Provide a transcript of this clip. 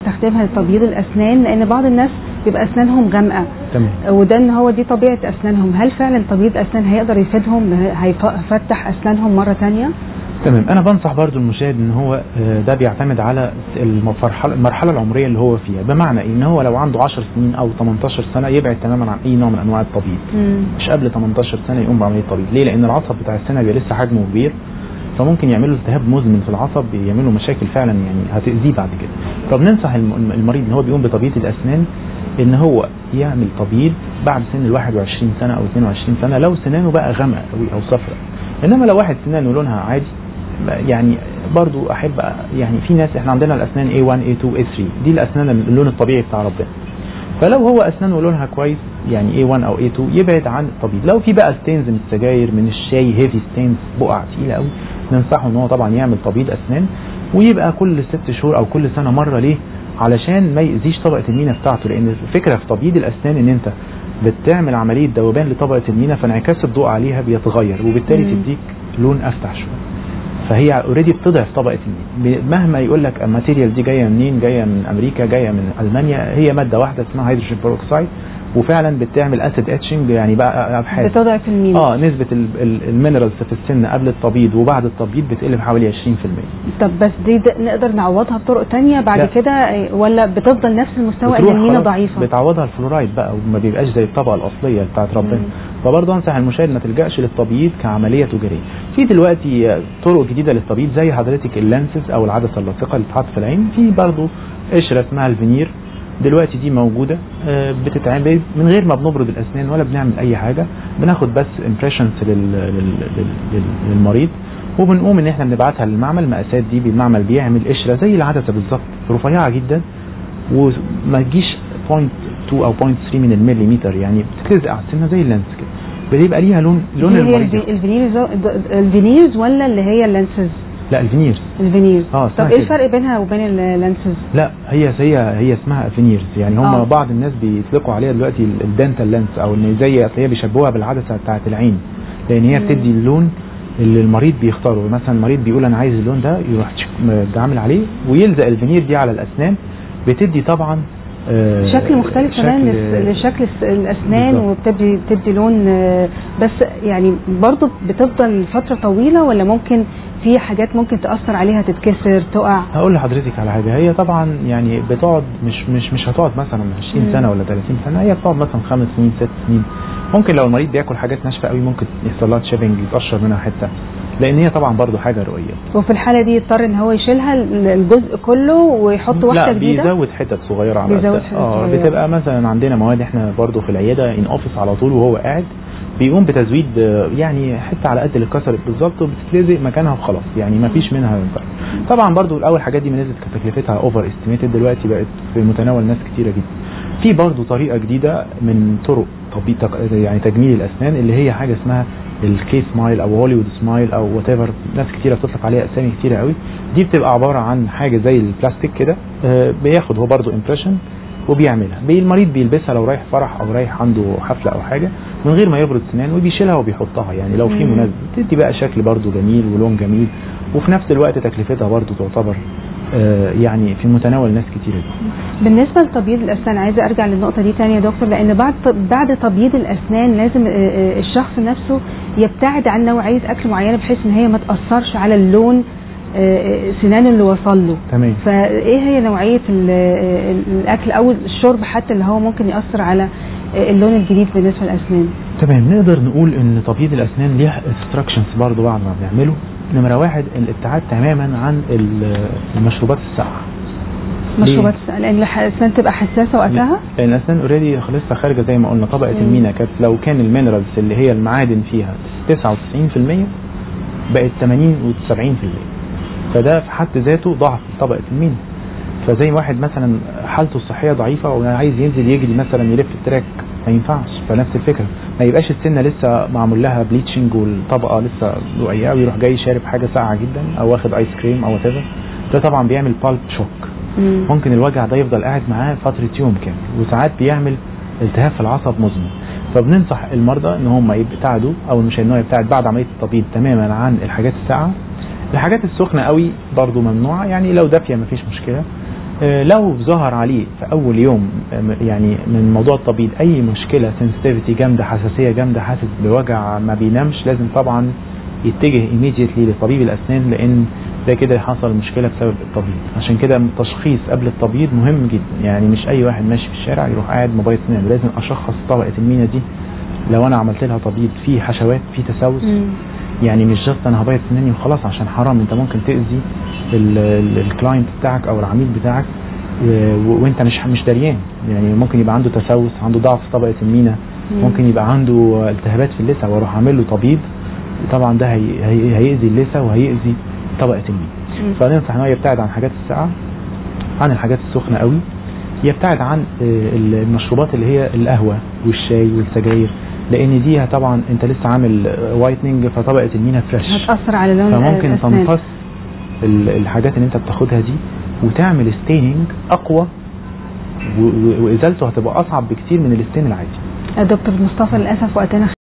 بنستخدمها لتبييض الاسنان لان بعض الناس بيبقى اسنانهم غامقه تمام وده ان هو دي طبيعه اسنانهم هل فعلا تبييض اسنان هيقدر يفيدهم هيفتح اسنانهم مره تانية تمام انا بنصح برضو المشاهد ان هو آه، ده بيعتمد على المرحله المرحله العمريه اللي هو فيها بمعنى ان هو لو عنده 10 سنين او 18 سنه يبعد تماما عن اي نوع من انواع التبييض مم. مش قبل 18 سنه يقوم بعمليه تبييض ليه لان العصب بتاع السنه بيبقى لسه حجمه كبير فممكن يعمل له التهاب مزمن في العصب بيعمل له مشاكل فعلا يعني هتاذيه بعد كده فبننصح الم- المريض ان هو بيقوم بتبييض الاسنان ان هو يعمل تبييض بعد سن ال 21 سنه او 22 سنه لو سنانه بقى غامقه قوي او صفراء انما لو واحد سنانه لونها عادي يعني برضو احب يعني في ناس احنا عندنا الاسنان A1 A2 A3 دي الاسنان اللون الطبيعي بتاع ربنا فلو هو اسنانه لونها كويس يعني A1 او A2 يبعد عن التبييض لو في بقى ستينز من السجاير من الشاي هيفي ستينز بقع تقيله قوي ننصحه ان هو طبعا يعمل تبييض اسنان ويبقى كل ست شهور او كل سنه مره ليه علشان ما يأذيش طبقه المينا بتاعته لان الفكره في تبييض الاسنان ان انت بتعمل عمليه ذوبان لطبقه المينا فانعكاس الضوء عليها بيتغير وبالتالي مم. تديك لون افتح شويه فهي اوريدي بتضعف طبقه المينا ب- مهما يقول لك الماتيريال دي جايه منين جايه من امريكا جايه من المانيا هي ماده واحده اسمها هيدروجين بروكسايد وفعلا بتعمل اسيد اتشنج يعني بقى ابحاث بتضعف المينا اه نسبه ال- ال- المينرالز في السن قبل التبييض وبعد التبييض بتقل بحوالي 20% طب بس دي د- نقدر نعوضها بطرق تانية بعد لا. كده إيه، ولا بتفضل نفس المستوى ان بتروح المينا خلاص ضعيفه بتعوضها الفلورايد بقى وما بيبقاش زي الطبقه الاصليه بتاعت ربنا مم. فبرضه انصح المشاهد ما تلجاش للتبييض كعمليه تجاريه في دلوقتي آه، طرق جديده للتبييض زي حضرتك اللانسز او العدسه اللاصقه اللي بتتحط في العين في برضه قشره اسمها الفينير دلوقتي دي موجوده آه، بتتعمل من غير ما بنبرد الاسنان ولا بنعمل اي حاجه بناخد بس امبريشنز للمريض وبنقوم ان احنا بنبعتها للمعمل المقاسات دي بالمعمل بيعمل قشره زي العدسه بالظبط رفيعه جدا وما تجيش 0.2 او 0.3 من المليمتر يعني بتتلزق على السنه زي اللانس كده بيبقى ليها لون لون دي هي المريض الفي- الفينيرز الفينيرز ولا اللي هي اللانسز لا الفينيرز الفينيرز اه طب اسمها ايه كده. الفرق بينها وبين اللانسز لا هي هي هي اسمها فينيرز يعني هم آه. بعض الناس بيطلقوا عليها دلوقتي الدنتال لانس او ان زي هي بيشبهوها بالعدسه بتاعه العين لان هي مم. بتدي اللون اللي المريض بيختاره مثلا المريض بيقول انا عايز اللون ده يروح تشك- عامل عليه ويلزق الفينير دي على الاسنان بتدي طبعا آه، شكل مختلف كمان شكل- لس- لشكل الس- الاسنان بالظبط. وبتدي بتدي لون آه، بس يعني برضه بتفضل فتره طويله ولا ممكن في حاجات ممكن تاثر عليها تتكسر تقع هقول لحضرتك على حاجه هي طبعا يعني بتقعد مش مش مش هتقعد مثلا 20 مم. سنه ولا 30 سنه هي بتقعد مثلا خمس سنين ست سنين ممكن لو المريض بياكل حاجات ناشفه قوي ممكن يحصل لها تشيبنج يتقشر منها حته لان هي طبعا برضو حاجه رؤيه وفي الحاله دي يضطر ان هو يشيلها ال- الجزء كله ويحط واحده لا جديده بيزود حتت صغيره على بيزود قد- حتت اه صغيرة. بتبقى مثلا عندنا مواد احنا برضو في العياده ان اوفيس على طول وهو قاعد بيقوم بتزويد آه، يعني حته على قد اللي اتكسرت بالظبط وبتتلزق مكانها وخلاص يعني ما فيش منها فرق. طبعا برضو الاول حاجات دي ما نزلت كانت تكلفتها اوفر استيميتد دلوقتي بقت في متناول ناس كتيره جدا في برضو طريقه جديده من طرق تطبيق تق- يعني تجميل الاسنان اللي هي حاجه اسمها الكي سمايل او هوليوود سمايل او وات ايفر ناس كتيره بتطلق عليها اسامي كتيره قوي دي بتبقى عباره عن حاجه زي البلاستيك كده آه، بياخد هو برضو امبريشن وبيعملها بي- المريض بيلبسها لو رايح فرح او رايح عنده حفله او حاجه من غير ما يبرد سنان وبيشيلها وبيحطها يعني لو في مم. مناسبه تدي بقى شكل برضو جميل ولون جميل وفي نفس الوقت تكلفتها برضو تعتبر آه، يعني في متناول ناس كتيره جدا بالنسبه لتبييض الاسنان عايزه ارجع للنقطه دي تاني يا دكتور لان بعد بعد تبييض الاسنان لازم آه، آه، الشخص نفسه يبتعد عن نوعيه اكل معينه بحيث ان هي ما تاثرش على اللون آه، آه، سنانه اللي وصل له تمام فايه هي نوعيه ال- ال- الاكل او الشرب حتى اللي هو ممكن ياثر على آه، اللون الجديد بالنسبه للاسنان تمام نقدر نقول ان تبييض الاسنان ليه انستراكشنز برضو بعد ما بنعمله نمره واحد الابتعاد تماما عن ال- المشروبات الساقعه مشروبات السنان لان الاسنان تبقى حساسه وقتها لان الاسنان اوريدي لسه خارجه زي ما قلنا طبقه مم. المينا كانت لو كان المينرالز اللي هي المعادن فيها 99% بقت 80 و70% فده في حد ذاته ضعف طبقه المينا فزي واحد مثلا حالته الصحيه ضعيفه وعايز ينزل يجري مثلا يلف التراك ما ينفعش فنفس الفكره ما يبقاش السنه لسه معمول لها بليتشنج والطبقه لسه رقيقه ويروح جاي شارب حاجه ساقعه جدا او واخد ايس كريم او whatever ده طبعا بيعمل بالب شوك مم. ممكن الوجع ده يفضل قاعد معاه فترة يوم كامل وساعات بيعمل التهاب في العصب مزمن فبننصح المرضى ان هم يبتعدوا او مش ان هو يبتعد بعد عملية التبييض تماما عن الحاجات الساقعة الحاجات السخنة قوي برضو ممنوعة يعني لو دافية مفيش مشكلة آه، لو ظهر عليه في اول يوم آه، م- يعني من موضوع التبييض اي مشكله سنسيتيفيتي جامده حساسيه جامده حاسس بوجع ما بينامش لازم طبعا يتجه immediately لطبيب الاسنان لان ده كده حصل مشكله بسبب التبييض عشان كده التشخيص قبل التبييض مهم جدا يعني مش اي واحد ماشي في الشارع يروح قاعد مبيض سنان لازم اشخص طبقه المينا دي لو انا عملت لها تبييض في حشوات في تسوس مم. يعني مش جاست انا هبيض سناني وخلاص عشان حرام انت ممكن تاذي الكلاينت بتاعك او العميل بتاعك و- و- وانت مش مش دريان يعني ممكن يبقى عنده تسوس عنده ضعف في طبقه المينا مم. ممكن يبقى عنده التهابات في اللثه واروح اعمل له تبييض طبعا ده هي هي هيأذي اللثه وهيأذي طبقه المينا مم. فننصح ان هو يبتعد عن الحاجات الساقعه عن الحاجات السخنه قوي يبتعد عن آه، المشروبات اللي هي القهوه والشاي والسجاير لان دي طبعا انت لسه عامل وايتنينج فطبقه المينا فريش هتاثر على لون فممكن الأسنان. تمتص ال- الحاجات اللي انت بتاخدها دي وتعمل ستيننج اقوى و- و- وازالته هتبقى اصعب بكتير من الستين العادي دكتور مصطفى للاسف وقتنا